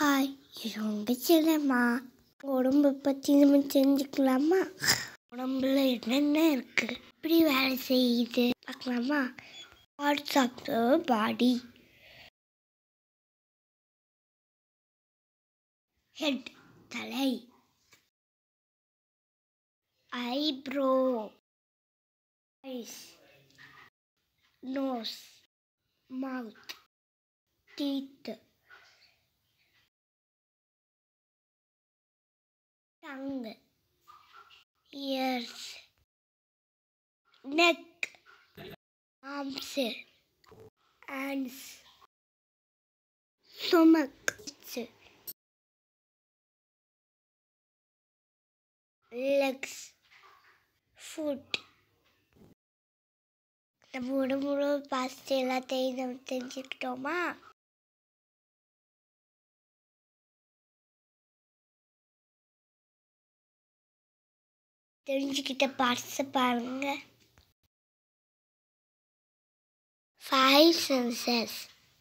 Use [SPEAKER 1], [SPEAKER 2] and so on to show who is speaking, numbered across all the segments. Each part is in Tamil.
[SPEAKER 1] ஹாய் இது உங்கள் செல்லம்மா உடம்பு பற்றி நம்ம தெரிஞ்சுக்கலாமா உடம்புல என்னென்ன இருக்குது எப்படி வேலை செய்யுது பார்க்கலாமா parts of the body head தலை eyebrow eyes nose mouth teeth tongue, ears, neck, arms, hands, stomach, legs, foot. நம்ம உடம்புல பாஸ்ட் எல்லாத்தையும் நம்ம தெரிஞ்சுக்கிட்டோமா தெரிஞ்சுக்கிட்ட பார்ட்ஸை பாருங்க five senses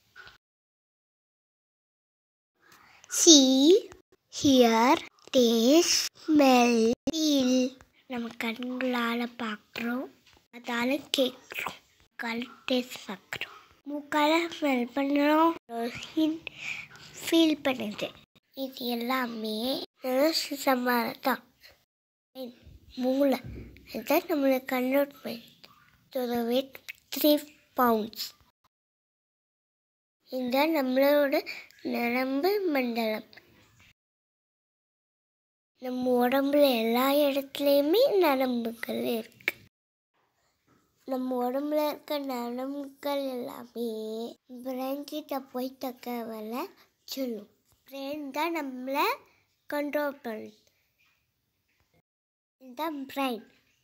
[SPEAKER 1] see hear taste smell feel நம்ம கண்களால் பார்க்குறோம் அதால் கேட்குறோம் கால் டேஸ்ட் பார்க்குறோம் மூக்கால் ஸ்மெல் பண்ணுறோம் ஃபீல் பண்ணுது இது எல்லாமே சமாளம் தான் மூளை அதுதான் நம்மளை கன்வெர்ட் பண்ணி வெயிட் த்ரீ பவுண்ட்ஸ் இதுதான் நம்மளோட நரம்பு மண்டலம் நம்ம உடம்புல எல்லா இடத்துலையுமே நரம்புகள் இருக்கு நம்ம உடம்புல இருக்க நரம்புகள் எல்லாமே பிரெயின் கிட்ட போய் தகவலை சொல்லும் பிரெயின் தான் நம்மளை கண்ட்ரோல் பண்ணுது இதுதான் பிரைன்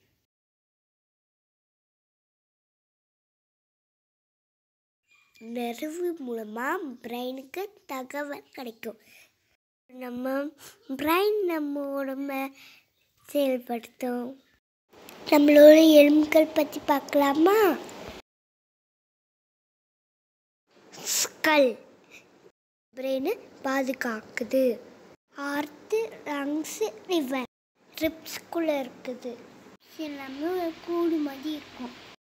[SPEAKER 1] நெருவு மூலமாக பிரெயினுக்கு தகவல் கிடைக்கும் நம்ம பிரெயின் நம்ம உடம்ப செயல்படுத்தும் நம்மளோட எலும்புகள் பற்றி பார்க்கலாமா ஸ்கல் பிரெயினை பாதுகாக்குது ஹார்ட்டு லங்ஸு லிவர் ரிப்ஸ்குள்ளே இருக்குது எல்லாமே ஒரு கூடு மாதிரி இருக்கும்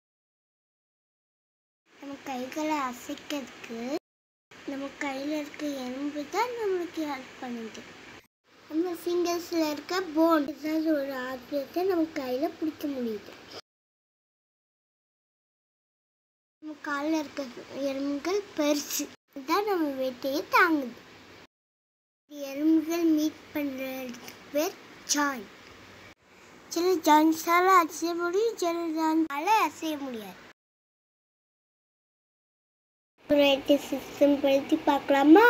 [SPEAKER 1] நம்ம கைகளை அசைக்கிறதுக்கு நம்ம கையில் இருக்க எலும்பு தான் நம்மளுக்கு ஹெல்ப் பண்ணுது நம்ம ஃபிங்கர்ஸில் இருக்க போன் ஏதாவது ஒரு ஆபியத்தை நம்ம கையில் பிடிக்க முடியுது நம்ம காலில் இருக்க எலும்புகள் பெருசு இதுதான் நம்ம வேட்டையை தாங்குது எலும்புகள் மீட் பண்ணுறதுக்கு பேர் ஜாயின் சில ஜாயின்ஸால் அசைய முடியும் சில ஜாயின்ஸால் அசைய முடியாது சிஸ்டம் படுத்தி பார்க்கலாமா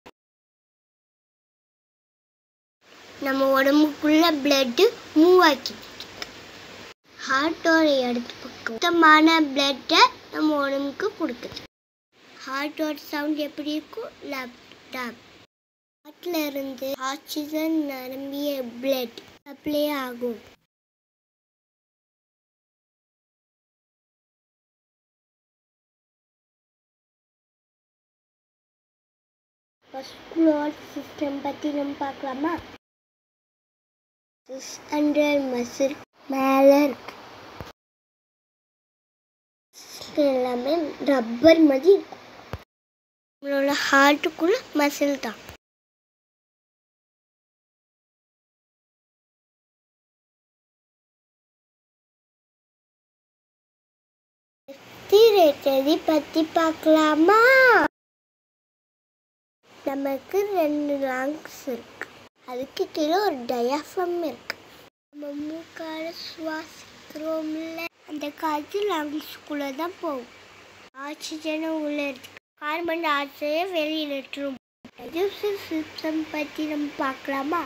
[SPEAKER 1] நம்ம உடம்புக்குள்ள பிளட்டு மூவ் ஆக்கிட்டு ஹார்ட்டோட இடத்து பக்கம் சுத்தமான பிளட்டை நம்ம உடம்புக்கு கொடுக்குது ஹார்ட்டோட சவுண்ட் எப்படி இருக்கும் லேப்டாப் ஹார்ட்ல இருந்து ஆக்சிஜன் நிரம்பிய பிளட் சப்ளை ஆகும் வஸ்குலர் சிஸ்டம் பற்றி நம்ம பார்க்கலாமா சிக்ஸ் ஹண்ட்ரட் மசில் மேலே இருக்கு எல்லாமே ரப்பர் மாதிரி இருக்கும் நம்மளோட ஹார்ட்டுக்குள்ள மசில் தான் ரெஸ்பிரேட்டரி பற்றி பார்க்கலாமா நமக்கு ரெண்டு லங்ஸ் இருக்கு அதுக்கு கீழே ஒரு டயாஃபம் இருக்கு நம்ம மூக்கால சுவாசிக்கிறோம்ல அந்த காற்று லங்ஸ்குள்ளே தான் போகும் ஆக்சிஜனும் உள்ள இருக்கு கார்பன் டை ஆக்சைடை வெளியில் விட்டுரும் சிஸ்டம் பற்றி நம்ம பார்க்கலாமா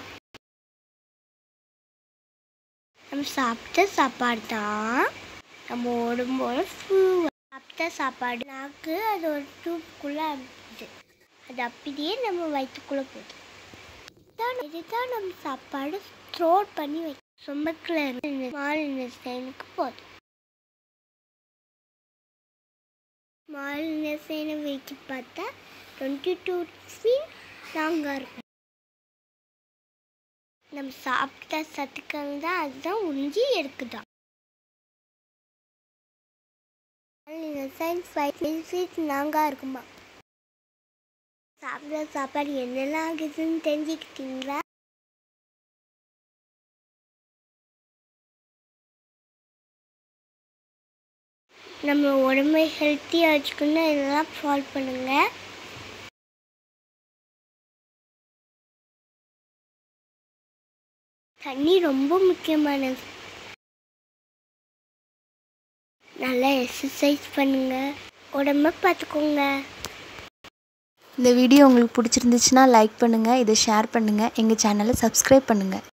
[SPEAKER 1] நம்ம சாப்பிட்ட சாப்பாடு தான் நம்ம உடம்போட சாப்பிட்ட சாப்பாடு நாக்கு அது ஒரு டூப்குள்ளே அனுப்புது அது அப்படியே நம்ம வயிற்றுக்குள்ளே போகுது இதுதான் இதுதான் நம்ம சாப்பாடு ஸ்டோர் பண்ணி வைக்க சொம்பக்கில் இருந்து ஸ்மால் இன்டெஸ்டைனுக்கு போகுது ஸ்மால் இன்டெஸ்டைனை வச்சு பார்த்தா டுவெண்ட்டி டூ ஃபீட் ஸ்ட்ராங்காக இருக்கும் நம்ம சாப்பிட்ட சத்துக்கள் தான் அதுதான் உறிஞ்சி எடுக்குதான் சயின்ஸ் பெனிஃபிட் நாங்காக இருக்குமா சாப்பிட்ற சாப்பாடு என்னெல்லாம் ஆகுதுன்னு தெரிஞ்சுக்கிட்டீங்களா நம்ம உடம்பை ஹெல்த்தியாக வச்சுக்கணும் இதெல்லாம் ஃபாலோ பண்ணுங்கள் தண்ணி ரொம்ப முக்கியமானது நல்லா எக்ஸசைஸ் பண்ணுங்க உடம்ப பார்த்துக்கோங்க
[SPEAKER 2] இந்த வீடியோ உங்களுக்கு பிடிச்சிருந்துச்சுன்னா லைக் பண்ணுங்கள் இதை ஷேர் பண்ணுங்கள் எங்கள் சேனலை சப்ஸ்கிரைப் பண்ணுங்கள்